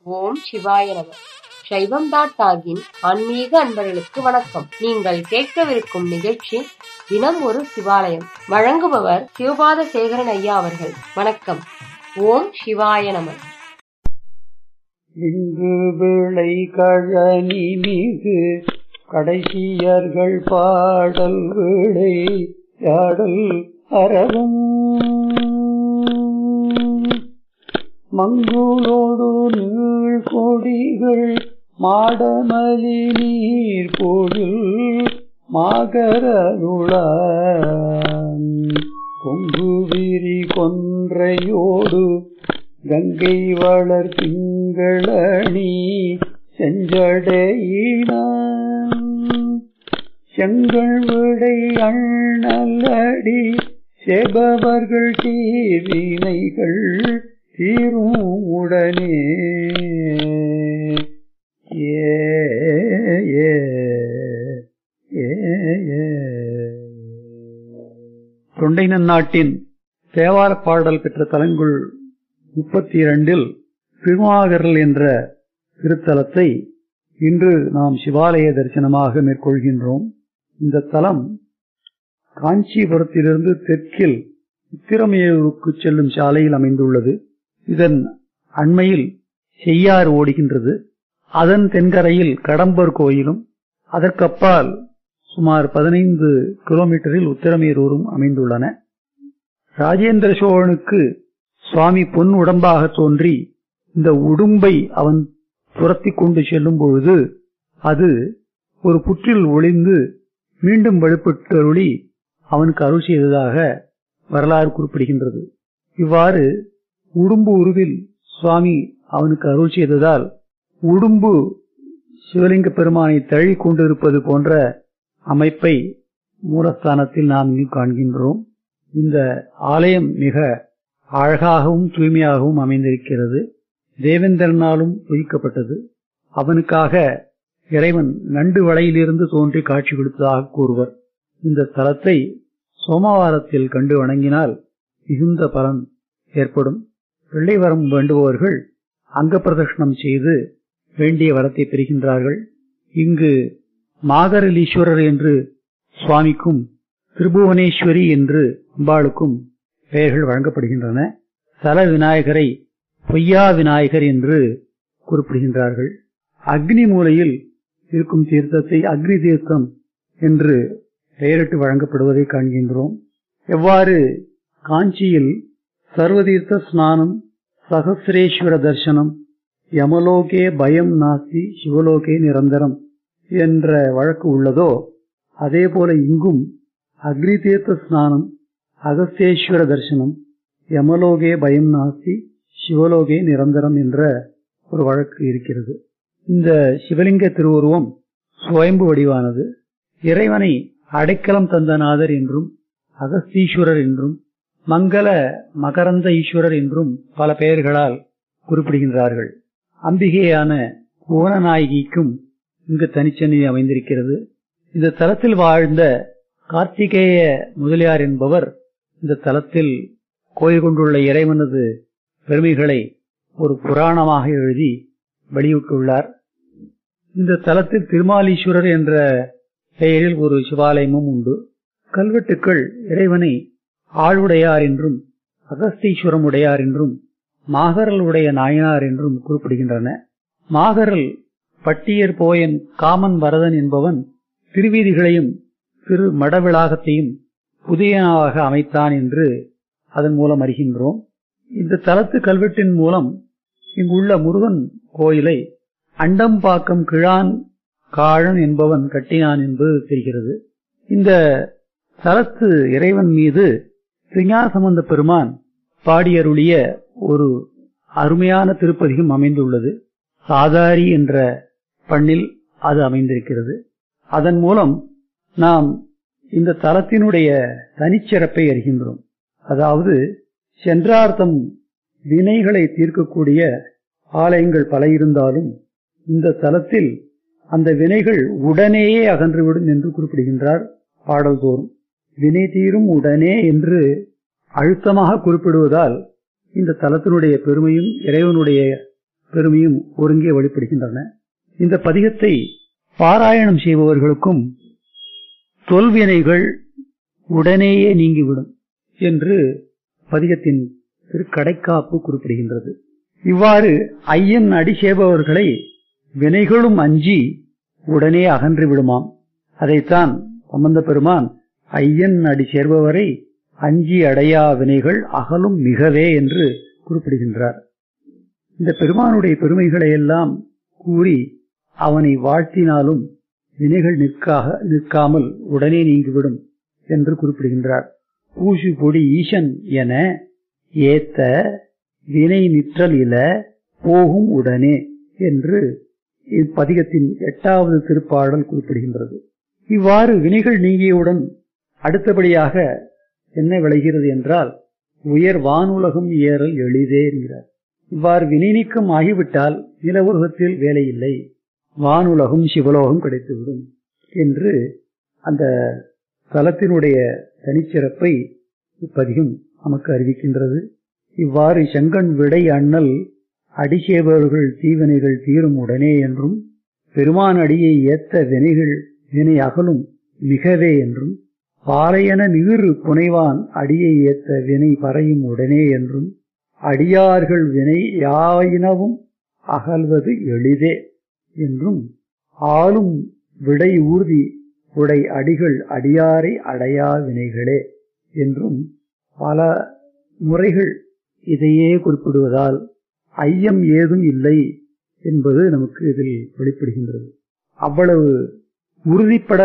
ஓம் சிவாய நம சைவம் டாட் டாகின் ஆன்மீக அன்பர்களுக்கு வணக்கம் நீங்கள் கேட்கவிருக்கும் நிகழ்ச்சி தினம் ஒரு சிவாலயம் வழங்குபவர் சிவபாத சேகரன் ஐயா அவர்கள் வணக்கம் ஓம் சிவாய நம இங்கு விளை கழனி மிகு கடைசியர்கள் பாடல் விளை யாடல் அறவும் மங்குளோடு நீள் கொடிகள் மாடமலி நீர் பொழில் மாகரருளான் கொங்கு விரி கொன்றையோடு கங்கை வளர் திங்களணி செஞ்சடையினான் செங்கல் விடை அண்ணலடி செபவர்கள் தீவினைகள் தீரும் உடனே ஏ ஏ ஏ ஏ. தொண்டை நன்னாட்டின் தேவார பாடல் பெற்ற தலங்குள் முப்பத்தி இரண்டில் திருமாகரல் என்ற திருத்தலத்தை இன்று நாம் சிவாலய தரிசனமாக மேற்கொள்கின்றோம் இந்த தலம் காஞ்சிபுரத்திலிருந்து தெற்கில் உத்திரமேரூருக்கு செல்லும் சாலையில் அமைந்துள்ளது இதன் அண்மையில் செய்யாறு ஓடுகின்றது அதன் தென்கரையில் கடம்பர் கோயிலும் அதற்கப்பால் சுமார் பதினைந்து கிலோமீட்டரில் உத்திரமேரூரும் அமைந்துள்ளன ராஜேந்திர சோழனுக்கு சுவாமி பொன் உடம்பாக தோன்றி இந்த உடும்பை அவன் துரத்தி கொண்டு செல்லும் பொழுது அது ஒரு புற்றில் ஒளிந்து மீண்டும் வலுப்பெற்றருளி அவனுக்கு அருள் செய்ததாக வரலாறு குறிப்பிடுகின்றது இவ்வாறு உடும்பு உருவில் சுவாமி அவனுக்கு அருள் செய்ததால் உடும்பு சிவலிங்க பெருமானை தழி கொண்டிருப்பது போன்ற அமைப்பை மூலஸ்தானத்தில் நாம் இங்கு காண்கின்றோம் இந்த ஆலயம் மிக அழகாகவும் தூய்மையாகவும் அமைந்திருக்கிறது தேவேந்திரனாலும் உயிக்கப்பட்டது அவனுக்காக இறைவன் நண்டு வளையிலிருந்து தோன்றி காட்சி கொடுத்ததாக கூறுவர் இந்த தலத்தை சோமவாரத்தில் கண்டு வணங்கினால் மிகுந்த பலன் ஏற்படும் வெள்ளை வரம் வேண்டுபவர்கள் அங்க பிரதட்சணம் செய்து வேண்டிய வரத்தை பெறுகின்றார்கள் இங்கு மாகரலீஸ்வரர் என்று சுவாமிக்கும் திரிபுவனேஸ்வரி என்று அம்பாளுக்கும் பெயர்கள் வழங்கப்படுகின்றன தல விநாயகரை பொய்யா விநாயகர் என்று குறிப்பிடுகின்றார்கள் அக்னி மூலையில் இருக்கும் தீர்த்தத்தை அக்னி தீர்த்தம் என்று பெயரிட்டு வழங்கப்படுவதை காண்கின்றோம் எவ்வாறு காஞ்சியில் சர்வதீர்த்த ஸ்நானம் சகசிரேஸ்வர தர்சனம் யமலோகே பயம் நாஸ்தி சிவலோகே நிரந்தரம் என்ற வழக்கு உள்ளதோ அதே போல இங்கும் அக்னி தீர்த்த ஸ்நானம் அகஸ்தேஸ்வர தரிசனம் யமலோகே பயம் நாஸ்தி சிவலோகே நிரந்தரம் என்ற ஒரு வழக்கு இருக்கிறது இந்த சிவலிங்க திருவுருவம் சுயம்பு வடிவானது இறைவனை அடைக்கலம் தந்தநாதர் என்றும் அகஸ்தீஸ்வரர் என்றும் மங்கள மகரந்த ஈஸ்வரர் என்றும் பல பெயர்களால் குறிப்பிடுகின்றார்கள் அம்பிகையான புவனநாயகிக்கும் இங்கு தனிச்சன்னி அமைந்திருக்கிறது இந்த தலத்தில் வாழ்ந்த கார்த்திகேய முதலியார் என்பவர் இந்த தலத்தில் கோயில் கொண்டுள்ள இறைவனது பெருமைகளை ஒரு புராணமாக எழுதி வெளியிட்டுள்ளார் இந்த தலத்தில் திருமாலீஸ்வரர் என்ற பெயரில் ஒரு சிவாலயமும் உண்டு கல்வெட்டுக்கள் இறைவனை ஆளுடையார் என்றும் அகஸ்தீஸ்வரம் உடையார் என்றும் மாகரல் உடைய நாயனார் என்றும் குறிப்பிடுகின்றன மாகரல் பட்டியர் போயன் காமன் வரதன் என்பவன் திருவீதிகளையும் திரு மடவிளாகத்தையும் புதியனாக அமைத்தான் என்று அதன் மூலம் அறிகின்றோம் இந்த தலத்து கல்வெட்டின் மூலம் இங்குள்ள முருகன் கோயிலை அண்டம்பாக்கம் கிழான் காழன் என்பவன் கட்டினான் என்பது தெரிகிறது இந்த தலத்து இறைவன் மீது திருஞாசம்பந்த பெருமான் பாடியருளிய ஒரு அருமையான திருப்பதிகம் அமைந்துள்ளது சாதாரி என்ற பண்ணில் அது அமைந்திருக்கிறது அதன் மூலம் நாம் இந்த தலத்தினுடைய தனிச்சிறப்பை அறிகின்றோம் அதாவது சென்றார்த்தம் வினைகளை தீர்க்கக்கூடிய ஆலயங்கள் பல இருந்தாலும் இந்த தலத்தில் அந்த வினைகள் உடனேயே அகன்றுவிடும் என்று குறிப்பிடுகின்றார் பாடல்தோறும் வினை தீரும் உடனே என்று அழுத்தமாக குறிப்பிடுவதால் இந்த தலத்தினுடைய பெருமையும் இறைவனுடைய பெருமையும் ஒருங்கே வெளிப்படுகின்றன இந்த பதிகத்தை பாராயணம் செய்பவர்களுக்கும் தொல்வினைகள் உடனேயே நீங்கிவிடும் என்று பதிகத்தின் திருக்கடைக்காப்பு குறிப்பிடுகின்றது இவ்வாறு ஐயன் அடி செய்பவர்களை வினைகளும் அஞ்சி உடனே அகன்று விடுமாம் அதைத்தான் சம்பந்த பெருமான் ஐயன் அடி சேர்பவரை அஞ்சி அடையா வினைகள் அகலும் மிகவே என்று குறிப்பிடுகின்றார் இந்த பெருமானுடைய பெருமைகளை எல்லாம் கூறி அவனை வாழ்த்தினாலும் வினைகள் நிற்காக நிற்காமல் உடனே நீங்கிவிடும் என்று குறிப்பிடுகின்றார் பூசு பொடி ஈசன் என ஏத்த வினை நிற்றல் இல போகும் உடனே என்று இப்பதிகத்தின் எட்டாவது திருப்பாடல் குறிப்பிடுகின்றது இவ்வாறு வினைகள் நீங்கியவுடன் அடுத்தபடியாக என்ன விளைகிறது என்றால் உயர் வானுலகம் ஏறல் எளிதே என்கிறார் இவ்வாறு வினை நீக்கம் ஆகிவிட்டால் நில உலகத்தில் வேலை இல்லை வானுலகம் சிவலோகம் கிடைத்துவிடும் என்று அந்த தலத்தினுடைய தனிச்சிறப்பை இப்பதிகம் நமக்கு அறிவிக்கின்றது இவ்வாறு செங்கண் விடை அண்ணல் அடிசேபவர்கள் தீவினைகள் தீரும் உடனே என்றும் பெருமான் அடியை ஏத்த வினைகள் வினை அகலும் மிகவே என்றும் பாலையன நீர் புனைவான் அடியை ஏத்த வினை பறையும் உடனே என்றும் அடியார்கள் வினை யாயினவும் அகல்வது எளிதே என்றும் ஆளும் விடை ஊர்தி உடை அடிகள் அடியாரை அடையா வினைகளே என்றும் பல முறைகள் இதையே குறிப்பிடுவதால் ஐயம் ஏதும் இல்லை என்பது நமக்கு இதில் வெளிப்படுகின்றது அவ்வளவு உறுதிப்பட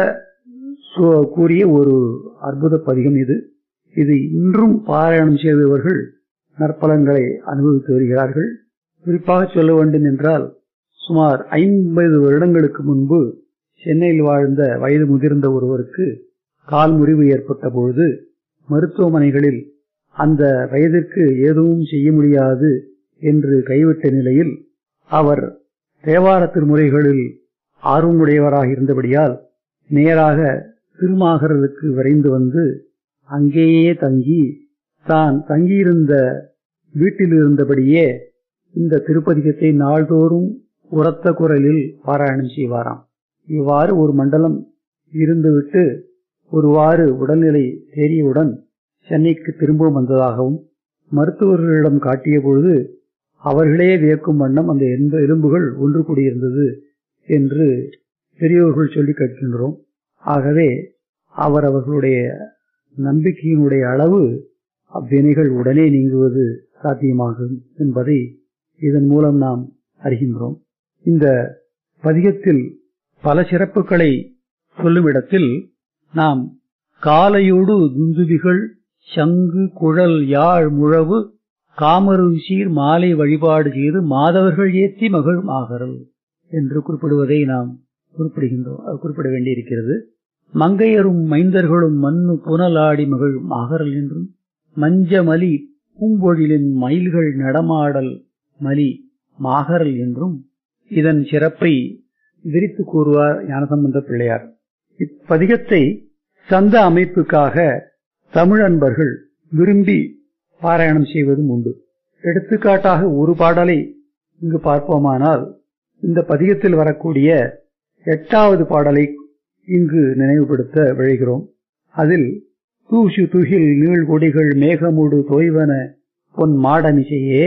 கூறிய ஒரு அற்புத பதிகம் இது இது இன்றும் பாராயணம் செய்தவர்கள் நற்பலன்களை அனுபவித்து வருகிறார்கள் குறிப்பாக சொல்ல வேண்டும் என்றால் சுமார் ஐம்பது வருடங்களுக்கு முன்பு சென்னையில் வாழ்ந்த வயது முதிர்ந்த ஒருவருக்கு கால் முறிவு ஏற்பட்ட பொழுது மருத்துவமனைகளில் அந்த வயதிற்கு எதுவும் செய்ய முடியாது என்று கைவிட்ட நிலையில் அவர் தேவார திருமுறைகளில் ஆர்வமுடையவராக இருந்தபடியால் நேராக திருமாகரலுக்கு விரைந்து வந்து அங்கேயே தங்கி தான் தங்கியிருந்த வீட்டில் இருந்தபடியே இந்த திருப்பதிகத்தை நாள்தோறும் உரத்த குரலில் பாராயணம் செய்வாராம் இவ்வாறு ஒரு மண்டலம் இருந்துவிட்டு ஒருவாறு உடல்நிலை தேறியவுடன் சென்னைக்கு திரும்ப வந்ததாகவும் மருத்துவர்களிடம் காட்டிய பொழுது அவர்களே வியக்கும் வண்ணம் அந்த எலும்புகள் ஒன்று கூடியிருந்தது என்று பெரியோர்கள் சொல்லி கேட்கின்றோம் ஆகவே அவர் அவர்களுடைய நம்பிக்கையினுடைய அளவு அவ்வினைகள் உடனே நீங்குவது சாத்தியமாகும் என்பதை இதன் மூலம் நாம் அறிகின்றோம் இந்த பதிகத்தில் பல சிறப்புகளை சொல்லும் இடத்தில் நாம் காலையோடு துந்துபிகள் சங்கு குழல் யாழ் முழவு காமரு சீர் மாலை வழிபாடு செய்து மாதவர்கள் ஏத்தி மகள் ஆகரல் என்று குறிப்பிடுவதை நாம் குறிப்பிடுகின்றோம் குறிப்பிட வேண்டியிருக்கிறது மங்கையரும் மைந்தர்களும் மண்ணு புனலாடி மகள் ஆகரல் என்றும் மஞ்சமலி பூம்பொழிலின் மயில்கள் நடமாடல் மலி மாகரல் என்றும் இதன் சிறப்பை விரித்து கூறுவார் ஞானசம்பந்த பிள்ளையார் இப்பதிகத்தை சந்த அமைப்புக்காக தமிழ் அன்பர்கள் விரும்பி பாராயணம் செய்வதும் உண்டு எடுத்துக்காட்டாக ஒரு பாடலை இங்கு பார்ப்போமானால் இந்த பதிகத்தில் வரக்கூடிய எட்டாவது பாடலை இங்கு நினைவுபடுத்த விழைகிறோம் அதில் தூசு துகில் நீழ்கொடிகள் மேகமுடு தொய்வன பொன் மாடமிசையே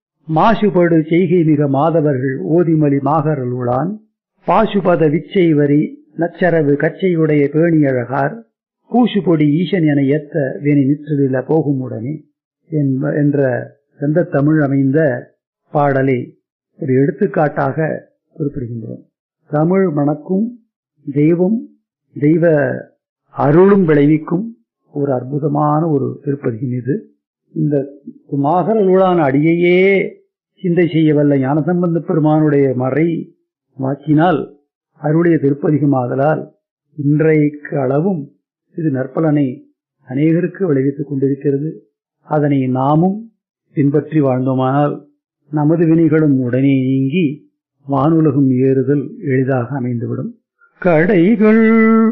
மாசுபடு செய்கை மிக மாதவர்கள் ஓதிமலி மாகரல் உளான் பாசுபத விச்சை வரி நச்சரவு கச்சையுடைய பேணியழகார் பூசுபொடி ஈசன் என ஏத்த வேணி நிற்றலில போகும் உடனே என்ற செந்த தமிழ் அமைந்த பாடலை ஒரு எடுத்துக்காட்டாக குறிப்பிடுகின்றோம் தமிழ் மணக்கும் தெய்வம் தெய்வ அருளும் விளைவிக்கும் ஒரு அற்புதமான ஒரு திருப்பதியின் இது இந்த மாகரலுடான அடியையே சிந்தை செய்யவல்ல ஞானசம்பந்த பெருமானுடைய மறை வாக்கினால் அருடைய திருப்பதிகமாதலால் இன்றைக்கு அளவும் இது நற்பலனை அநேகருக்கு விளைவித்துக் கொண்டிருக்கிறது அதனை நாமும் பின்பற்றி வாழ்ந்தோமானால் நமது வினைகளும் உடனே நீங்கி வானுலகம் ஏறுதல் எளிதாக அமைந்துவிடும் கடைகள்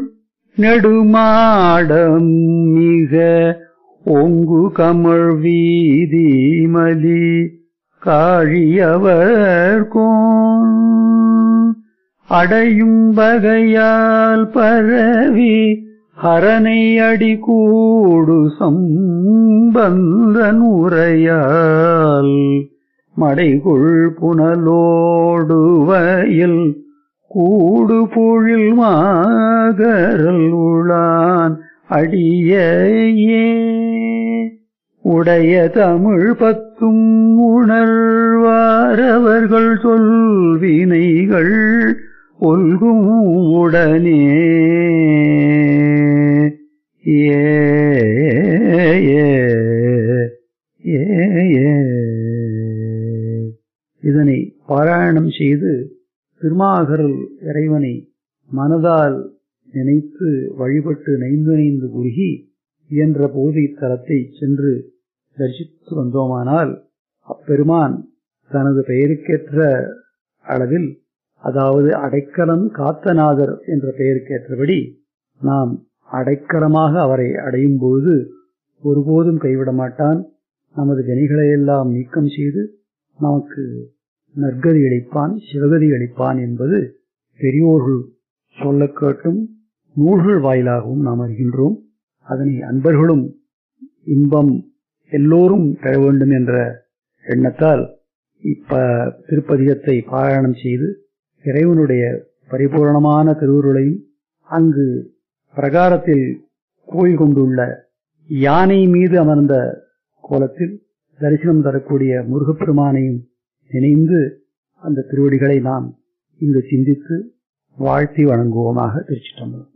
நெடுமாடம் மிக ஓங்கு கமழ் வீதி மலி காழியவர் கோன் அடையும் வகையால் பரவி ஹரனை அடி கூடு சம்பந்தன் உரையால் மடைகுள் புனலோடு வயல் கூடு பொழில் மாகரல் உளான் அடியே உடைய தமிழ் பத்தும் உணர்வாரவர்கள் சொல்வினைகள் ஒல்கும் உடனே ஏ ஏ ஏ ஏ. இதனை பாராயணம் செய்து திருமாகரல் இறைவனை மனதால் நினைத்து வழிபட்டு நைந்து நைந்து குறுகி இயன்ற போது இத்தலத்தை சென்று தரிசித்து வந்தோமானால் அப்பெருமான் தனது பெயருக்கேற்ற அளவில் அதாவது அடைக்கலம் காத்தநாதர் என்ற பெயருக்கேற்றபடி நாம் அடைக்கலமாக அவரை அடையும் பொழுது ஒருபோதும் கைவிட மாட்டான் நமது வினைகளையெல்லாம் நீக்கம் செய்து நமக்கு நற்கதி அளிப்பான் சிவகதி அளிப்பான் என்பது பெரியோர்கள் சொல்ல கேட்டும் நூல்கள் வாயிலாகவும் நாம் அறிகின்றோம் அதனை அன்பர்களும் இன்பம் எல்லோரும் பெற வேண்டும் என்ற எண்ணத்தால் இப்ப திருப்பதிகத்தை பாராயணம் செய்து இறைவனுடைய பரிபூரணமான திருவுருளையும் அங்கு பிரகாரத்தில் கோயில் கொண்டுள்ள யானை மீது அமர்ந்த கோலத்தில் தரிசனம் தரக்கூடிய முருகப்பெருமானையும் நினைந்து அந்த திருவடிகளை நாம் இங்கு சிந்தித்து வாழ்த்தி வணங்குவோமாக திருச்சிட்டோம்